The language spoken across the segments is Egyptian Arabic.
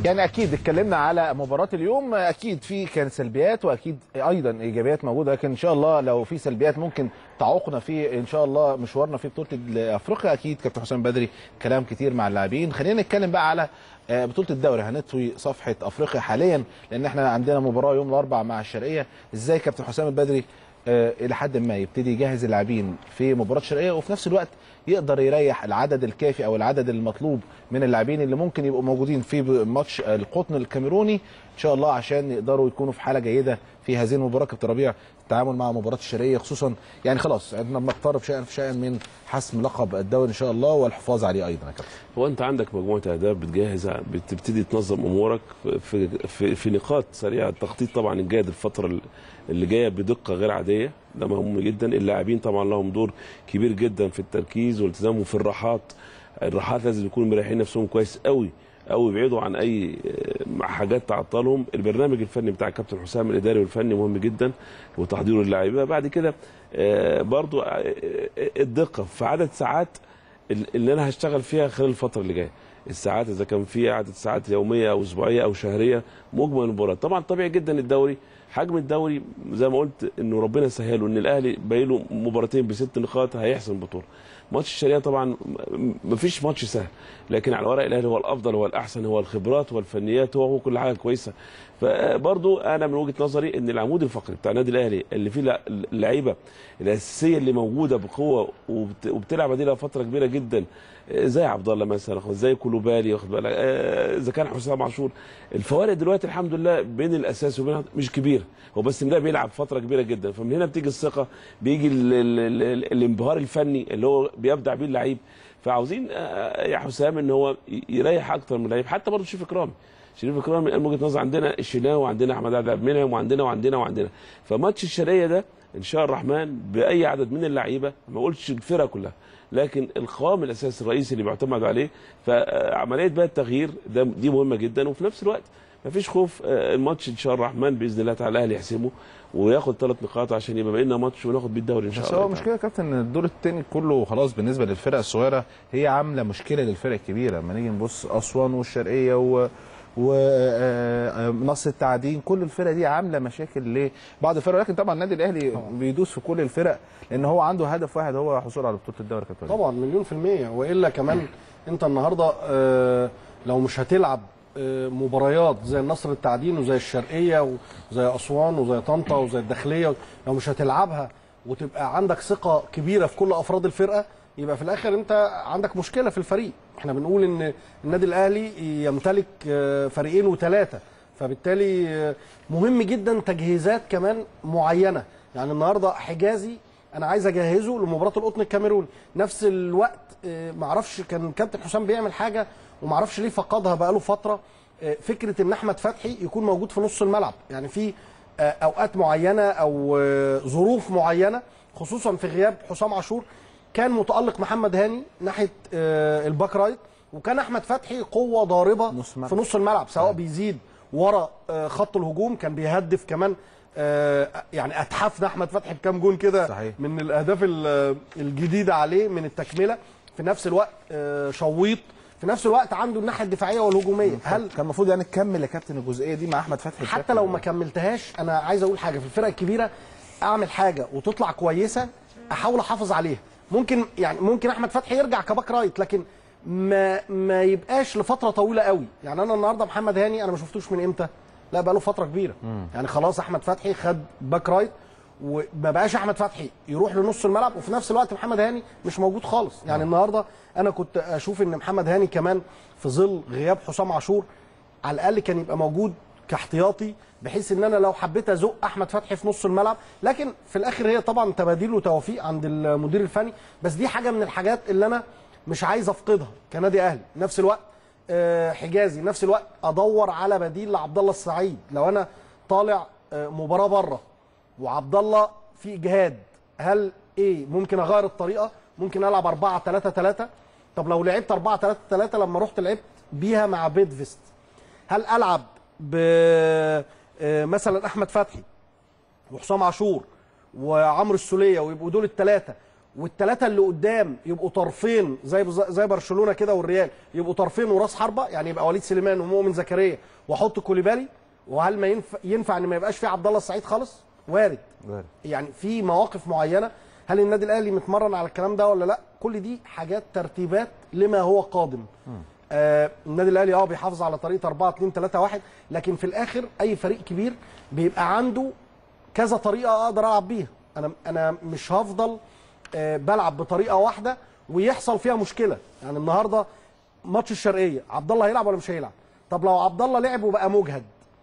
يعني اكيد اتكلمنا على مباراه اليوم اكيد في كان سلبيات واكيد ايضا ايجابيات موجوده لكن ان شاء الله لو في سلبيات ممكن تعوقنا في ان شاء الله مشوارنا في بطوله افريقيا اكيد كابتن حسام بدري كلام كتير مع اللاعبين خلينا نتكلم بقى على آه، بطوله الدوري هنطوي صفحه افريقيا حاليا لان احنا عندنا مباراه يوم الاربعاء مع الشرقيه ازاي كابتن حسام البدري آه، الى حد ما يبتدي يجهز اللاعبين في مباراه الشرقيه وفي نفس الوقت يقدر يريح العدد الكافي او العدد المطلوب من اللاعبين اللي ممكن يبقوا موجودين في ماتش القطن الكاميروني ان شاء الله عشان يقدروا يكونوا في حاله جيده في هذه المباراه كابتن ربيع التعامل مع مباراه الشرقيه خصوصا يعني خلاص عندنا بنقترب شيئا فشيئا من حسم لقب الدوري ان شاء الله والحفاظ عليه ايضا يا كابتن هو انت عندك مجموعه اهداف بتجهز بتبتدي تنظم امورك في في, في نقاط سريعه التخطيط طبعا الجيد الفتره اللي جايه بدقه غير عاديه ده مهم جدا اللاعبين طبعا لهم دور كبير جدا في التركيز والالتزام وفي الراحات الراحات لازم يكونوا مريحين نفسهم كويس قوي او يبعدوا عن اي حاجات تعطلهم البرنامج الفني بتاع الكابتن حسام الاداري والفني مهم جدا وتحضيره للاعيبه بعد كده برضو الدقه في عدد ساعات اللي انا هشتغل فيها خلال الفتره اللي جايه الساعات اذا كان في عدد ساعات يوميه او اسبوعيه او شهريه مجمل المباراه طبعا طبيعي جدا الدوري حجم الدوري زي ما قلت انه ربنا سهله ان الاهلي باقي له مباراتين بست نقاط هيحسم البطوله ماتش الشرقيه طبعا مفيش ماتش سهل لكن على ورق الاهلي هو الافضل هو الاحسن هو الخبرات والفنيات هو, هو كل حاجه كويسه فبرضو انا من وجهه نظري ان العمود الفقري بتاع النادي الاهلي اللي فيه اللعيبه الاساسيه اللي موجوده بقوه وبتلعب اديلها فتره كبيره جدا زي عبد الله مثلا زي كولوبالي واخد بالك اذا كان حسام عاشور الفوارق دلوقتي الحمد لله بين الاساس وبين مش كبيره هو بس ده بيلعب فتره كبيره جدا فمن هنا بتيجي الثقه بيجي ال ال ال الانبهار الفني اللي هو بيبدع بيه اللعيب فعاوزين يا حسام ان هو يريح اكتر من اللعيب حتى برضه شريف اكرامي شريف اكرامي من وجهه نظر عندنا الشناوي وعندنا احمد عبد المنعم وعندنا وعندنا وعندنا فماتش الشرقيه ده ان شاء الرحمن باي عدد من اللعيبه ما اقولش الفرقه كلها لكن القوام الاساسي الرئيسي اللي بيعتمد عليه فعمليه بقى التغيير ده دي مهمه جدا وفي نفس الوقت ما فيش خوف الماتش ان شاء الرحمن باذن الله تعالى الاهلي يحسمه وياخد ثلاث نقاط عشان يبقى بقينا ماتش وناخد بيه الدوري ان شاء بس الله هو مشكله يا كابتن ان الدور الثاني كله خلاص بالنسبه للفرق الصغيره هي عامله مشكله للفرق الكبيره لما نيجي نبص اسوان والشرقيه و ونصر التعدين كل الفرق دي عامله مشاكل لبعض الفرق لكن طبعا النادي الاهلي بيدوس في كل الفرق لان هو عنده هدف واحد هو الحصول على بطوله الدوري كابتن طبعا مليون في الميه والا كمان انت النهارده آه، لو مش هتلعب آه، مباريات زي النصر التعدين وزي الشرقيه وزي اسوان وزي طنطا وزي الداخليه لو مش هتلعبها وتبقى عندك ثقه كبيره في كل افراد الفرقه يبقى في الاخر انت عندك مشكله في الفريق احنا بنقول ان النادي الاهلي يمتلك آه، فريقين وثلاثه فبالتالي آه، مهم جدا تجهيزات كمان معينه يعني النهارده حجازي انا عايز اجهزه لمباراه القطن الكاميروني نفس الوقت آه، معرفش كان كابتن حسام بيعمل حاجه ومعرفش ليه فقدها بقاله فتره آه، فكره ان احمد فتحي يكون موجود في نص الملعب يعني في آه، اوقات معينه او آه، ظروف معينه خصوصا في غياب حسام عاشور كان متالق محمد هاني ناحيه آه، الباك رايت وكان احمد فتحي قوه ضاربه نص ملعب. في نص الملعب سواء بيزيد ورا آه، خط الهجوم كان بيهدف كمان آه، يعني اتحفنا احمد فتحي بكام جون كده صحيح. من الاهداف ال- الجديده عليه من التكمله في نفس الوقت آه، شويط في نفس الوقت عنده الناحيه الدفاعيه والهجوميه هل كان المفروض يعني نكمل يا كابتن الجزئيه دي مع احمد فتحي حتى بشكل- لو ما كملتهاش انا عايز اقول حاجه في الفرق الكبيره اعمل حاجه وتطلع كويسه احاول احافظ عليها ممكن يعني ممكن احمد فتحي يرجع كباك رايت لكن ما ما يبقاش لفتره طويله قوي يعني انا النهارده محمد هاني انا ما شفتوش من امتى لا بقى له فتره كبيره يعني خلاص احمد فتحي خد باك رايت وما بقاش احمد فتحي يروح لنص الملعب وفي نفس الوقت محمد هاني مش موجود خالص يعني النهارده انا كنت اشوف ان محمد هاني كمان في ظل غياب حسام عاشور على الاقل كان يبقى موجود كاحتياطي بحيث ان انا لو حبيت ازق احمد فتحي في نص الملعب لكن في الاخر هي طبعا تباديل وتوافيق عند المدير الفني بس دي حاجه من الحاجات اللي انا مش عايز افقدها كنادي اهلي نفس الوقت آه، حجازي نفس الوقت ادور على بديل لعبد الله السعيد لو انا طالع آه، مباراه بره وعبد الله في اجهاد هل ايه ممكن اغير الطريقه ممكن العب 4 3 3 طب لو لعبت 4 3 3 لما رحت لعبت بيها مع بيدفيست هل العب ب آه، مثلا احمد فتحي وحسام عاشور وعمرو السوليه ويبقوا دول الثلاثه والثلاثه اللي قدام يبقوا طرفين زي زي برشلونه كده والريال يبقوا طرفين وراس حربه يعني يبقى وليد سليمان ومؤمن زكريا واحط كوليبالي وهل ما ينفع ينفع ان ما يبقاش في عبد الله السعيد خالص وارد وارد. يعني في مواقف معينه هل النادي الاهلي متمرن على الكلام ده ولا لا كل دي حاجات ترتيبات لما هو قادم آه النادي الاهلي اه بيحافظ على طريقه 4 2 3 1 لكن في الاخر اي فريق كبير بيبقى عنده كذا طريقه اقدر العب بيها انا انا مش هفضل آه بلعب بطريقه واحده ويحصل فيها مشكله يعني النهارده ماتش الشرقيه عبد الله هيلعب ولا مش هيلعب طب لو عبد الله لعب وبقى مجهد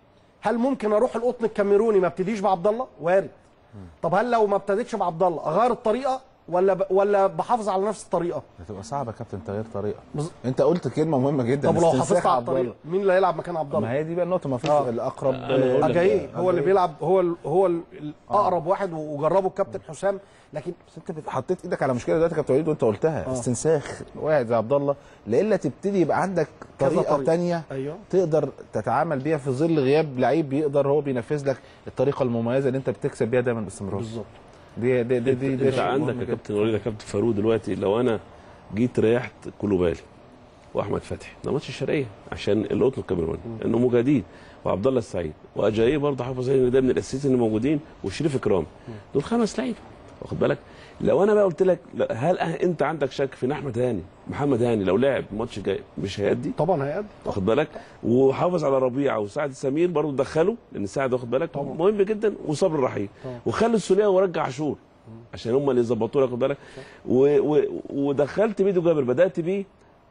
هل ممكن اروح القطن الكاميروني ما ابتديش بعبد الله وارد طب هل لو ما ابتديتش بعبد الله اغير الطريقه ولا ب... ولا بحافظ على نفس الطريقه هتبقى صعبه يا كابتن تغيير طريقه بز- انت قلت كلمه مهمه جدا طب لو استنساخ حافظت على عبد الله. الطريقه مين اللي هيلعب مكان عبد ما الله هي دي بقى النقطه ما فيش آه. الاقرب أنا أقول لك- اجاي هو اللي أجاي. بيلعب هو ال... هو ال- الاقرب واحد وجربه الكابتن حسام لكن بس انت بت- حطيت ايدك على مشكله دلوقتي يا كابتن وليد وانت قلتها استنساخ واحد زي عبد الله لإلا تبتدي يبقى عندك كذا طريقه طريقة. تانية ايوه تقدر تتعامل بيها في ظل غياب لعيب بيقدر هو بينفذ لك الطريقه المميزه اللي انت بتكسب بيها دايما باستمرار بالظبط دي دي دي, دي, دي انت شيء عندك مهم يا جدا. كابتن وليد يا كابتن فاروق دلوقتي لو انا جيت ريحت كلوبالي واحمد فتحي ده ماتش الشرقيه عشان القطن الكاميروني انه مجاهدين وعبد الله السعيد واجاي برضه حافظ عليه ان ده من الاساسيين اللي موجودين وشريف اكرام دول خمس لعيبه واخد بالك لو انا بقى قلت لك لا، هل أه- انت عندك شك في ان احمد هاني محمد هاني لو لعب الماتش الجاي مش هيأدي طبعا هيأدي واخد بالك وحافظ على ربيعه وسعد سمير برضه دخله لان سعد واخد بالك طبعا. مهم جدا وصبر رحيل طبعا. وخلي السوليه ورجع عاشور عشان هم اللي يظبطوا لك واخد بالك و... و... ودخلت ميدو جابر بدات بيه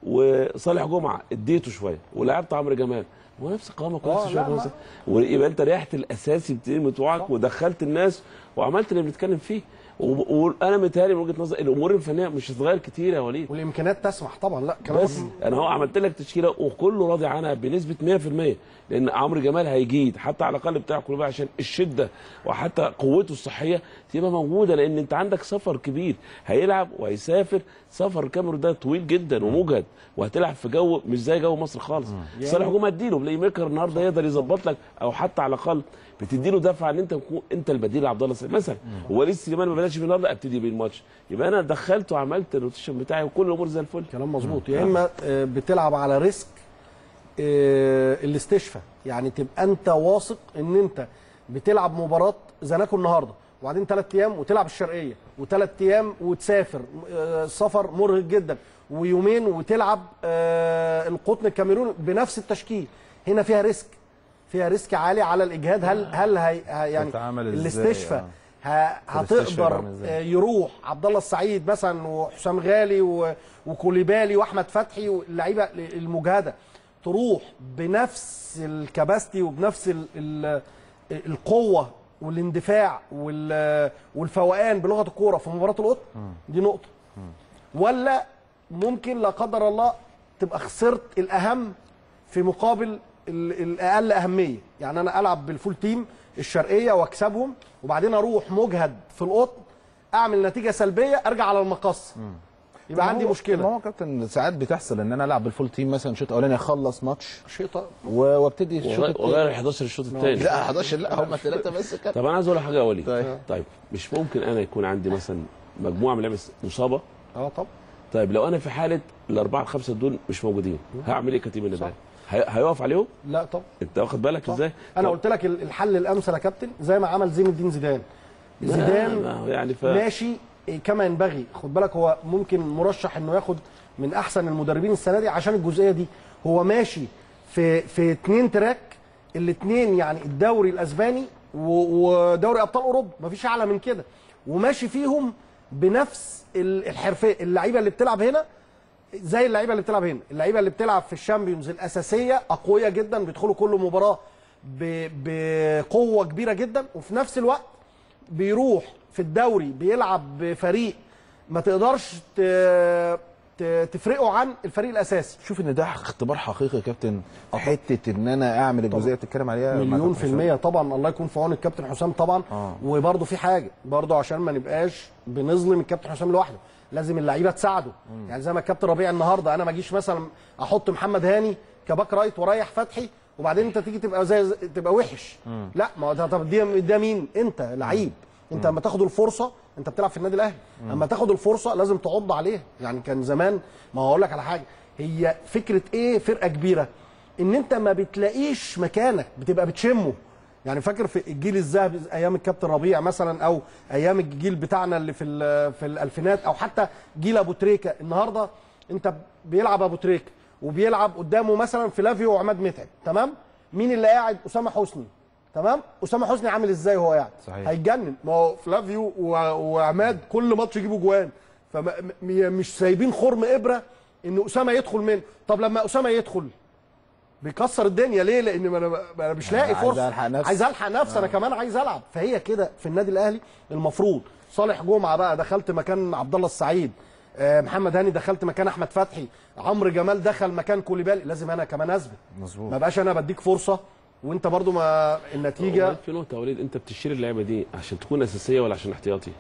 وصالح جمعه اديته شويه ولعبت عمرو جمال هو نفس القوامه آه، كويسه لا، شويه لا. كويسة. ويبقى انت ريحت الاساسي بتاعك بتوعك صح. ودخلت الناس وعملت اللي بنتكلم فيه و- وانا متهيألي من وجهه نظري الامور الفنيه مش هتتغير كتير يا وليد والامكانيات تسمح طبعا لا كلام بس انا هو عملت لك تشكيله وكله راضي عنها بنسبه 100% لان عمرو جمال هيجيد حتى على الاقل بتاع كل عشان الشده وحتى قوته الصحيه تبقى موجوده لان انت عندك سفر كبير هيلعب وهيسافر سفر الكاميرون ده طويل جدا ومجهد وهتلعب في جو مش زي جو مصر خالص صالح جمعه اديله بلاي ميكر النهارده يقدر يظبط لك او حتى على الاقل بتدي له دفعه ان انت تكون انت البديل لعبد الله السعيد مثلا هو لسه سليمان ما بداش من النهارده ابتدي بيه الماتش يبقى انا دخلت وعملت الروتيشن بتاعي وكل الامور زي الفل كلام مظبوط يا اما آه، بتلعب على ريسك آه، الاستشفاء يعني تبقى انت واثق ان انت بتلعب مباراه زناكو النهارده وبعدين ثلاث ايام وتلعب الشرقيه وثلاث ايام وتسافر آه، سفر مرهق جدا ويومين وتلعب آه، القطن الكاميروني بنفس التشكيل هنا فيها ريسك فيها ريسك عالي على الاجهاد هل هل هي هي- يعني تتعامل إزاي؟ الاستشفاء آه. ه- الاستشفاء هتقدر عامل إزاي؟ آه، يروح عبد الله السعيد مثلا وحسام غالي و- وكوليبالي واحمد فتحي واللعيبه المجهده تروح بنفس الكباستي وبنفس ال ال القوه والاندفاع وال- والفوقان بلغه الكوره في مباراه القطن دي نقطه ولا ممكن لا قدر الله تبقى خسرت الاهم في مقابل ال- الاقل اهميه يعني انا العب بالفول تيم الشرقيه واكسبهم وبعدين اروح مجهد في القطن اعمل نتيجه سلبيه ارجع على المقص يبقى عندي ما مشكله هو كابتن ساعات بتحصل ان انا العب بالفول تيم مثلا شوط اولاني اخلص ماتش شيء طيب و- وابتدي الشوط وغير التاني. وغير ال 11 الشوط الثاني لا 11 لا هم ثلاثه بس كده طب انا عايز اقول لك حاجه يا وليد طيب. طيب مش ممكن انا يكون عندي مثلا مجموعه من لعيبه مصابه اه طب طيب لو انا في حاله الاربعه الخمسه دول مش موجودين هعمل ايه كتيب النبات هي- هيقف عليهم لا طب انت واخد بالك صح. ازاي انا طب- قلت لك ال- الحل الامثل يا كابتن زي ما عمل زين الدين زيدان لا، زيدان ما هو يعني ف... ماشي كما ينبغي خد بالك هو ممكن مرشح انه ياخد من احسن المدربين السنه دي عشان الجزئيه دي هو ماشي في في اتنين تراك الاثنين يعني الدوري الاسباني و- ودوري ابطال اوروبا مفيش اعلى من كده وماشي فيهم بنفس ال- الحرفيه اللعيبه اللي بتلعب هنا زي اللعيبه اللي بتلعب هنا اللعيبه اللي بتلعب في الشامبيونز الاساسيه اقوياء جدا بيدخلوا كل مباراه ب- بقوه كبيره جدا وفي نفس الوقت بيروح في الدوري بيلعب بفريق ما تقدرش ت- ت- تفرقه عن الفريق الاساسي شوف ان ده اختبار حقيقي يا كابتن حته ان انا اعمل الجزئيه اللي بتتكلم عليها مع مليون كابتن في حسام. المية طبعا الله يكون في عون الكابتن حسام طبعا آه. وبرضه في حاجة برضه عشان ما نبقاش بنظلم الكابتن حسام لوحده لازم اللعيبة تساعده يعني زي ما الكابتن ربيع النهارده انا ما اجيش مثلا احط محمد هاني كباك رايت واريح فتحي وبعدين انت تيجي تبقى زي تبقى وحش لا ما هو ده طب دي ده مين انت لعيب انت لما تاخد الفرصه انت بتلعب في النادي الاهلي اما تاخد الفرصه لازم تعض عليها يعني كان زمان ما هقول لك على حاجه هي فكره ايه فرقه كبيره ان انت ما بتلاقيش مكانك بتبقى بتشمه يعني فاكر في الجيل الذهبي ايام الكابتن ربيع مثلا او ايام الجيل بتاعنا اللي في ال- في الالفينات او حتى جيل ابو تريكه النهارده انت بيلعب ابو تريكه وبيلعب قدامه مثلا فلافيو وعماد متعب تمام مين اللي قاعد اسامه حسني تمام اسامه حسني عامل ازاي وهو قاعد صحيح. هيتجنن ما هو فلافيو و- وعماد كل ماتش يجيبوا جوان فمش سايبين خرم ابره ان اسامه يدخل منه طب لما اسامه يدخل بيكسر الدنيا ليه لان ما انا ما انا مش لاقي عايز فرصه ألحق نفسي. عايز الحق نفسي انا كمان عايز العب فهي كده في النادي الاهلي المفروض صالح جمعه بقى دخلت مكان عبد الله السعيد آه، محمد هاني دخلت مكان احمد فتحي عمرو جمال دخل مكان كوليبالي لازم انا كمان اثبت مظبوط ما بقاش انا بديك فرصه وانت برضو ما النتيجه وبعدين في نقطه يا وليد انت بتشتري اللعيبه دي عشان تكون اساسيه ولا عشان احتياطي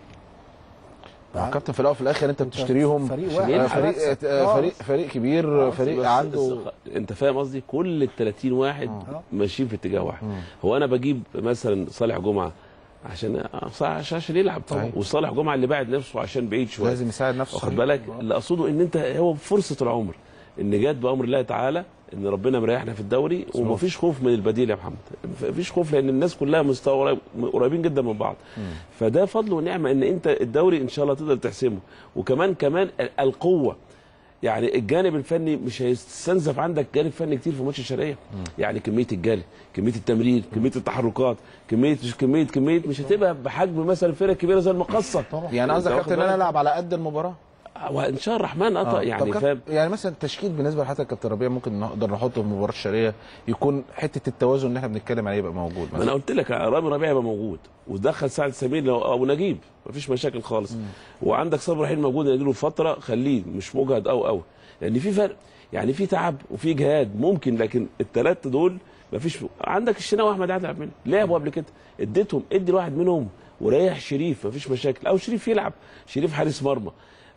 مع كابتن في الاول وفي الاخر انت بتشتريهم فريق آه، واحد. فريق بس. آه، آه. فريق فريق كبير فريق بس- عنده بس انت فاهم قصدي كل ال 30 واحد ماشيين في اتجاه واحد هو انا بجيب مثلا صالح جمعه عشان عشان عشان يلعب طبعا صحيح. وصالح جمعه اللي باعد نفسه عشان بعيد شويه لازم يساعد نفسه واخد صحيح. بالك اللي اقصده ان انت هو فرصه العمر ان جت بامر الله تعالى ان ربنا مريحنا في الدوري ومفيش خوف من البديل يا محمد مفيش خوف لان الناس كلها مستوى قريب- قريبين جدا من بعض فده فضل ونعمه ان انت الدوري ان شاء الله تقدر تحسمه وكمان كمان ال- القوه يعني الجانب الفني مش هيستنزف عندك جانب فني كتير في ماتش الشرقيه يعني كميه الجري كميه التمرير كميه التحركات كميه كميه كميه مش هتبقى بحجم مثلا فرقه كبيره زي المقصه يعني قصدك أنت كابتن واخد ان انا بالك؟ العب على قد المباراه وان شاء الله الرحمن آه. قطع طب يعني كاب- فاهم يعني مثلا التشكيل بالنسبه لحضرتك كابتن ربيع ممكن نقدر نحطه في المباراه الشرقيه يكون حته التوازن اللي احنا بنتكلم عليه يبقى موجود ما انا مثلا قلت لك رامي ربيع يبقى موجود ودخل سعد سمير لو او نجيب مفيش مشاكل خالص وعندك صبري رحيل موجود نديله فتره خليه مش مجهد او او لان في فرق يعني في تعب وفي جهاد ممكن لكن الثلاثه دول مفيش عندك الشناوي احمد عادل عبد المنعم لعبوا قبل كده اديتهم ادي لواحد منهم وريح شريف مفيش مشاكل او شريف يلعب شريف حارس مرمى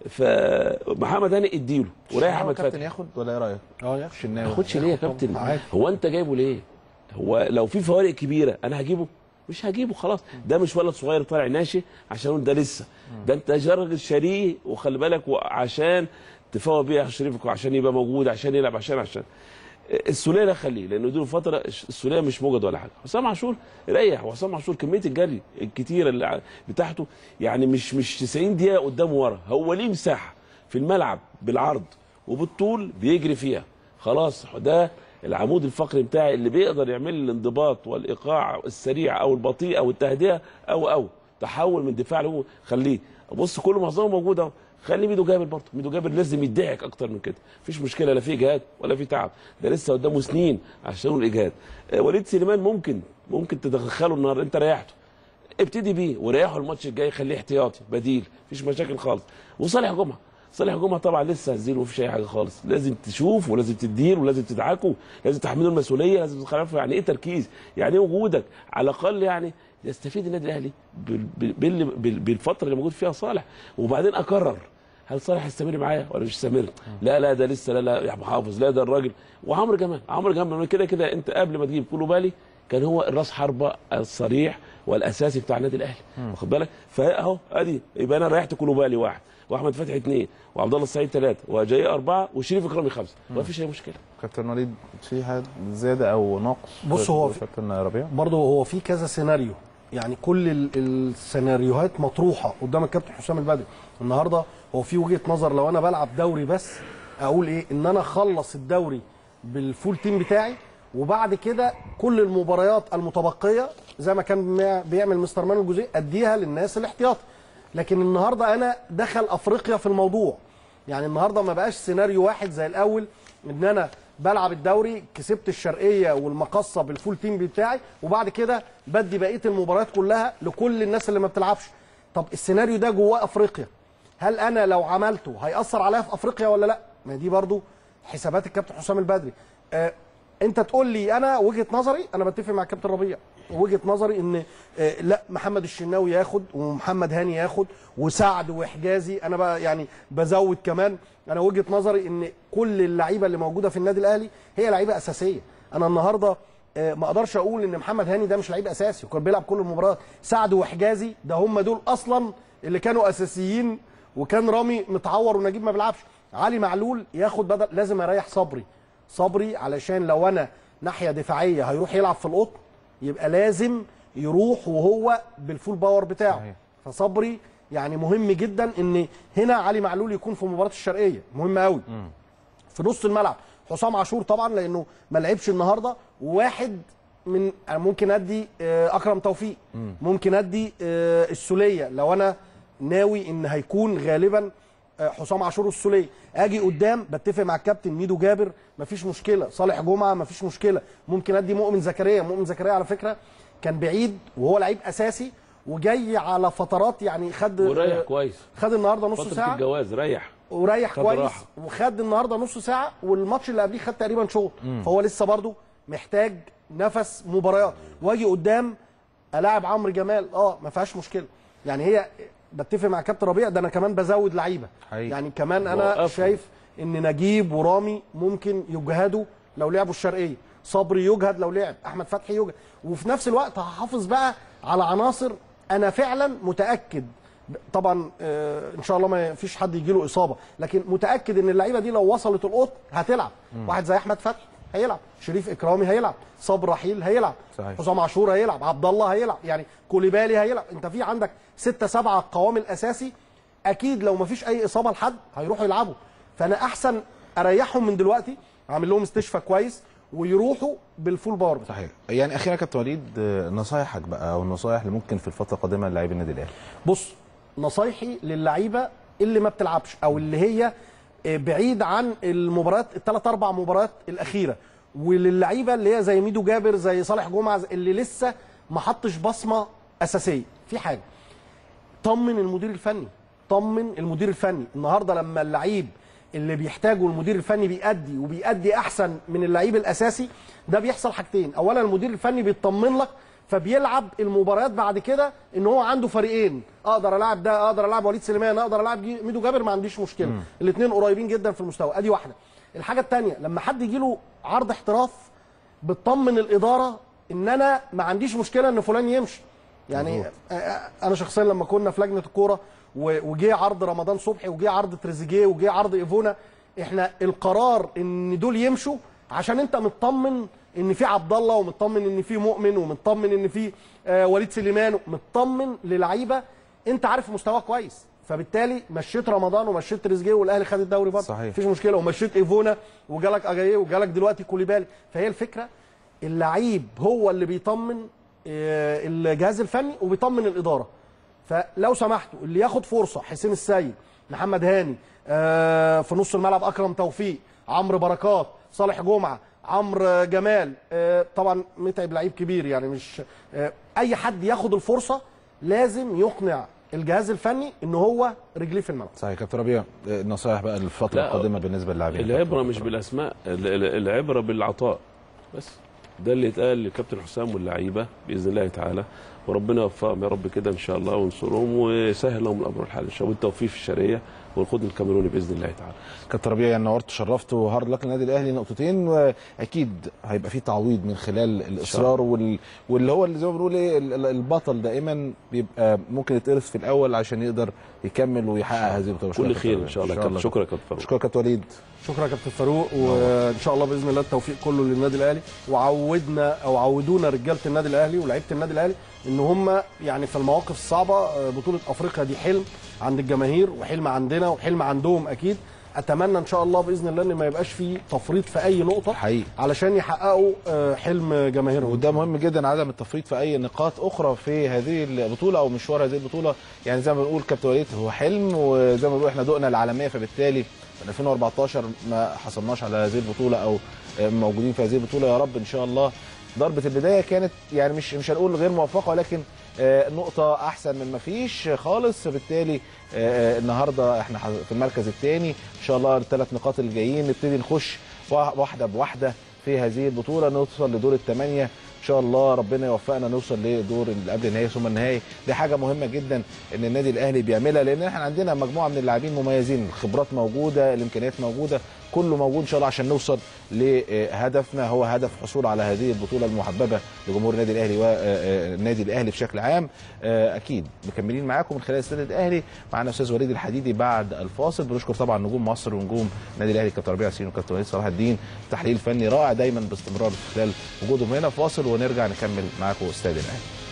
فمحمد هاني اديله وريح احمد كابتن فتحي ياخد ولا ايه رايك؟ اه يا الشناوي ما ياخدش ليه يا كابتن عادي. هو انت جايبه ليه هو لو في فوارق كبيره انا هجيبه مش هجيبه خلاص ده مش ولد صغير طالع ناشئ عشان اقول ده لسه ده انت راجل شاريه وخلي بالك عشان تفوق بيه شريفك وعشان يبقى موجود عشان يلعب عشان عشان السوليه لا خليه لانه دي فتره السوليه مش موجود ولا حاجه حسام عاشور ريح وحسام عاشور كميه الجري الكتيره اللي ع- بتاعته يعني مش مش 90 دقيقه قدام ورا هو ليه مساحه في الملعب بالعرض وبالطول بيجري فيها خلاص ده العمود الفقري بتاعي اللي بيقدر يعمل لي الانضباط والايقاع السريع او البطيء او التهدئه او او تحول من دفاع لهو خليه بص كله معظمه موجود اهو خلي ميدو جابر برضه ميدو جابر لازم يدعك اكتر من كده مفيش مشكله لا في اجهاد ولا في تعب ده لسه قدامه سنين عشان يقول الاجهاد آه، وليد سليمان ممكن ممكن تدخله النهارده انت ريحته ابتدي بيه وريحه الماتش الجاي خليه احتياطي بديل مفيش مشاكل خالص وصالح جمعه صالح جمعه طبعا لسه هزيل ومفيش اي حاجه خالص لازم تشوف ولازم تدير ولازم تدعكه لازم تحمله المسؤوليه لازم تخلفه يعني ايه تركيز يعني ايه وجودك على الاقل يعني يستفيد النادي الاهلي بال- بال- بال- بال- بالفتره اللي موجود فيها صالح وبعدين اكرر هل صالح يستمر معايا ولا مش يستمر؟ لا لا ده لسه لا لا يا محافظ لا ده الراجل وعمرو جمال عمرو جمال كده كده انت قبل ما تجيب كله بالي كان هو الراس حربه الصريح والاساسي بتاع النادي الاهلي واخد بالك فاهو ادي يبقى انا ريحت كلوبالي واحد واحمد فتحي اثنين وعبد الله السعيد ثلاثه وجاي اربعه وشريف اكرامي خمسه ما فيش اي مشكله كابتن وليد في حاجه زياده او نقص بص هو في في- كابتن ربيع برضه هو في كذا سيناريو يعني كل ال- السيناريوهات مطروحه قدام الكابتن حسام البدري النهارده هو في وجهه نظر لو انا بلعب دوري بس اقول ايه ان انا اخلص الدوري بالفول تيم بتاعي وبعد كده كل المباريات المتبقيه زي ما كان بيع- بيعمل مستر مان الجوزيه اديها للناس الاحتياطي لكن النهارده انا دخل افريقيا في الموضوع يعني النهارده ما بقاش سيناريو واحد زي الاول ان انا بلعب الدوري كسبت الشرقيه والمقصه بالفول تيم بتاعي وبعد كده بدي بقيه المباريات كلها لكل الناس اللي ما بتلعبش طب السيناريو ده جواه افريقيا هل انا لو عملته هياثر عليا في افريقيا ولا لا ما دي برضو حسابات الكابتن حسام البدري آه انت تقول لي انا وجهه نظري انا بتفق مع الكابتن ربيع وجهه نظري ان آه لا محمد الشناوي ياخد ومحمد هاني ياخد وسعد وحجازي انا بقى يعني بزود كمان انا وجهه نظري ان كل اللعيبه اللي موجوده في النادي الاهلي هي لعيبه اساسيه انا النهارده آه، ما اقدرش اقول ان محمد هاني ده مش لعيب اساسي وكان بيلعب كل المباريات سعد وحجازي ده هم دول اصلا اللي كانوا اساسيين وكان رامي متعور ونجيب ما بيلعبش علي معلول ياخد بدل لازم اريح صبري صبري علشان لو انا ناحيه دفاعيه هيروح يلعب في القطن يبقى لازم يروح وهو بالفول باور بتاعه صحيح. فصبري يعني مهم جدا ان هنا علي معلول يكون في مباراه الشرقيه مهم قوي في نص الملعب حسام عاشور طبعا لانه ما لعبش النهارده وواحد من أنا ممكن ادي آه، اكرم توفيق ممكن ادي آه، السوليه لو انا ناوي ان هيكون غالبا آه، حسام عاشور والسوليه اجي قدام بتفق مع الكابتن ميدو جابر مفيش مشكله صالح جمعه مفيش مشكله ممكن ادي مؤمن زكريا مؤمن زكريا على فكره كان بعيد وهو لعيب اساسي وجاي على فترات يعني خد وريح آه، كويس خد النهارده نص فتره ساعه الجواز ريح وريح خد كويس راحة. وخد النهارده نص ساعه والماتش اللي قبليه خد تقريبا شوط فهو لسه برضه محتاج نفس مباريات واجي قدام الاعب عمرو جمال اه ما فيهاش مشكله يعني هي بتفق مع كابتن ربيع ده انا كمان بزود لعيبه حقيقي. يعني كمان انا وقفوا. شايف ان نجيب ورامي ممكن يجهدوا لو لعبوا الشرقيه صبري يجهد لو لعب احمد فتحي يجهد وفي نفس الوقت هحافظ بقى على عناصر انا فعلا متاكد طبعا آه، ان شاء الله ما فيش حد يجي له اصابه لكن متاكد ان اللعيبه دي لو وصلت القط هتلعب واحد زي احمد فتحي هيلعب شريف اكرامي هيلعب صبر رحيل هيلعب صحيح. حسام عاشور هيلعب عبد الله هيلعب يعني كوليبالي هيلعب انت في عندك ستة سبعة القوام الاساسي اكيد لو ما فيش اي اصابه لحد هيروحوا يلعبوا فانا احسن اريحهم من دلوقتي اعمل لهم استشفاء كويس ويروحوا بالفول باور بتاعهم. صحيح يعني اخيرا كابتن وليد آه، نصايحك بقى او النصايح اللي ممكن في الفتره القادمه للاعبي النادي الاهلي بص نصايحي للعيبه اللي ما بتلعبش او اللي هي آه، بعيد عن المباريات الثلاث اربع مباريات الاخيره وللعيبه اللي هي زي ميدو جابر زي صالح جمعه اللي لسه ما حطش بصمه اساسيه في حاجه طمن المدير الفني طمن المدير الفني النهارده لما اللعيب اللي بيحتاجه المدير الفني بيأدي وبيأدي احسن من اللعيب الاساسي ده بيحصل حاجتين اولا المدير الفني بيطمن لك فبيلعب المباريات بعد كده ان هو عنده فريقين اقدر العب ده اقدر العب وليد سليمان اقدر العب جي- ميدو جابر ما عنديش مشكله الاثنين قريبين جدا في المستوى ادي واحده الحاجه الثانيه لما حد يجي له عرض احتراف بتطمن الاداره ان انا ما عنديش مشكله ان فلان يمشي يعني آه، آه، انا شخصيا لما كنا في لجنه الكوره و- وجه عرض رمضان صبحي وجه عرض تريزيجيه وجه عرض ايفونا احنا القرار ان دول يمشوا عشان انت مطمن ان في عبد الله ومطمن ان في مؤمن ومطمن ان في آه، وليد سليمان مطمن للعيبه انت عارف مستواه كويس فبالتالي مشيت رمضان ومشيت تريزيجيه والاهلي خد الدوري برضه صحيح. مفيش مشكله ومشيت ايفونا وجالك اجاييه وجالك دلوقتي كوليبالي فهي الفكره اللعيب هو اللي بيطمن آه، الجهاز الفني وبيطمن الاداره فلو سمحتوا اللي ياخد فرصه حسين السيد محمد هاني آه، في نص الملعب اكرم توفيق عمرو بركات صالح جمعه عمرو جمال آه، طبعا متعب لعيب كبير يعني مش آه، اي حد ياخد الفرصه لازم يقنع الجهاز الفني ان هو رجليه في الملعب صحيح كابتن ربيع آه، النصايح بقى للفتره لا، القادمه بالنسبه للاعبين العبره مش بالاسماء ال- ال- العبره بالعطاء بس ده اللي اتقال لكابتن حسام واللعيبه باذن الله تعالى وربنا يوفقهم يا رب كده ان شاء الله وينصرهم ويسهل لهم الامر الحال ان شاء الله والتوفيق في الشرقيه والخد الكاميروني باذن الله تعالى كابتن ربيع يعني نورت شرفت وهارد لك النادي الاهلي نقطتين واكيد هيبقى في تعويض من خلال الاصرار وال... واللي هو اللي زي ما بنقول ايه ال- ال- البطل دائما بيبقى ممكن يتقرص في الاول عشان يقدر يكمل ويحقق هذه البطوله كل شكراً خير كابتن ان شاء الله ربيع. كابتن شكرا يا كابتن فاروق. شكرا كابتن وليد شكرا يا كابتن فاروق وان شاء الله باذن الله التوفيق كله للنادي الاهلي وعودنا او عودونا رجاله النادي الاهلي ولاعيبه النادي الاهلي ان هم يعني في المواقف الصعبه آه، بطوله افريقيا دي حلم عند الجماهير وحلم عندنا وحلم عندهم اكيد اتمنى ان شاء الله باذن الله ان ما يبقاش في تفريط في اي نقطه حقيقي. علشان يحققوا آه، حلم جماهيرهم وده مهم جدا عدم التفريط في اي نقاط اخرى في هذه البطوله او مشوار هذه البطوله يعني زي ما بنقول كابتن وليد هو حلم وزي ما بنقول احنا دقنا العالميه فبالتالي من 2014 ما حصلناش على هذه البطوله او موجودين في هذه البطوله يا رب ان شاء الله ضربه البدايه كانت يعني مش مش هنقول غير موفقه ولكن آه، نقطه احسن من ما فيش خالص فبالتالي آه، آه، النهارده احنا في المركز الثاني ان شاء الله الثلاث نقاط الجايين نبتدي نخش واحده بواحده في هذه البطوله نوصل لدور الثمانيه ان شاء الله ربنا يوفقنا نوصل لدور اللي قبل النهائي ثم النهائي دي حاجه مهمه جدا ان النادي الاهلي بيعملها لان احنا عندنا مجموعه من اللاعبين مميزين الخبرات موجوده الامكانيات موجوده كله موجود ان شاء الله عشان نوصل لهدفنا هو هدف حصول على هذه البطوله المحببه لجمهور النادي الاهلي والنادي الاهلي بشكل عام آه، اكيد مكملين معاكم من خلال استاد الاهلي معانا استاذ وليد الحديدي بعد الفاصل بنشكر طبعا نجوم مصر ونجوم النادي الاهلي كابتن ربيع ياسين وكابتن وليد صلاح الدين تحليل فني رائع دايما باستمرار خلال وجودهم هنا فاصل ونرجع نكمل معاكم استاد الاهلي